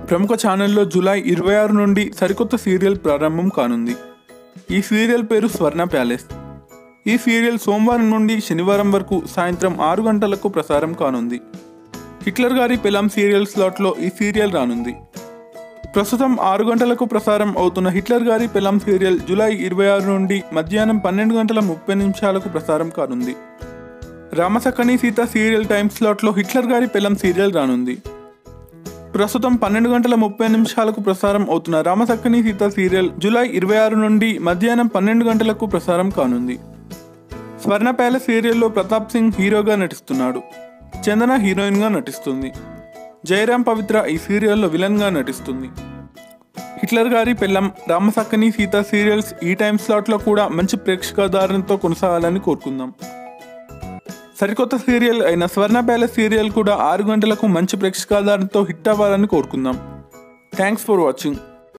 ప్రముఖ ఛానల్లో జూలై ఇరవై ఆరు నుండి సరికొత్త సీరియల్ ప్రారంభం కానుంది ఈ సీరియల్ పేరు స్వర్ణ ప్యాలెస్ ఈ సీరియల్ సోమవారం నుండి శనివారం వరకు సాయంత్రం ఆరు గంటలకు ప్రసారం కానుంది హిట్లర్ గారి పెలాం సీరియల్ స్లాట్లో ఈ సీరియల్ రానుంది ప్రస్తుతం ఆరు గంటలకు ప్రసారం అవుతున్న హిట్లర్ గారి పెలాం సీరియల్ జూలై ఇరవై ఆరు నుండి మధ్యాహ్నం పన్నెండు గంటల ముప్పై నిమిషాలకు ప్రసారం కానుంది రామసక్కని సీత సీరియల్ టైం స్లాట్లో హిట్లర్ గారి పెలం సీరియల్ రానుంది ప్రస్తుతం పన్నెండు గంటల ముప్పై నిమిషాలకు ప్రసారం అవుతున్న రామసక్కని సీత సీరియల్ జూలై ఇరవై ఆరు నుండి మధ్యాహ్నం పన్నెండు గంటలకు ప్రసారం కానుంది స్వర్ణ ప్యాలెస్ సీరియల్లో ప్రతాప్ సింగ్ హీరోగా నటిస్తున్నాడు చందన హీరోయిన్గా నటిస్తుంది జయరాం పవిత్ర ఈ సీరియల్లో విలన్గా నటిస్తుంది హిట్లర్ గారి పెళ్ళం రామసక్కని సీత సీరియల్స్ ఈ టైం స్లాట్లో కూడా మంచి ప్రేక్షకాధారణతో కొనసాగాలని కోరుకుందాం సరికొత్త సీరియల్ అయిన స్వర్ణ ప్యాలెస్ సీరియల్ కూడా ఆరు గంటలకు మంచి ప్రేక్షకాధారణతో హిట్ అవ్వాలని కోరుకుందాం థ్యాంక్స్ ఫర్ వాచింగ్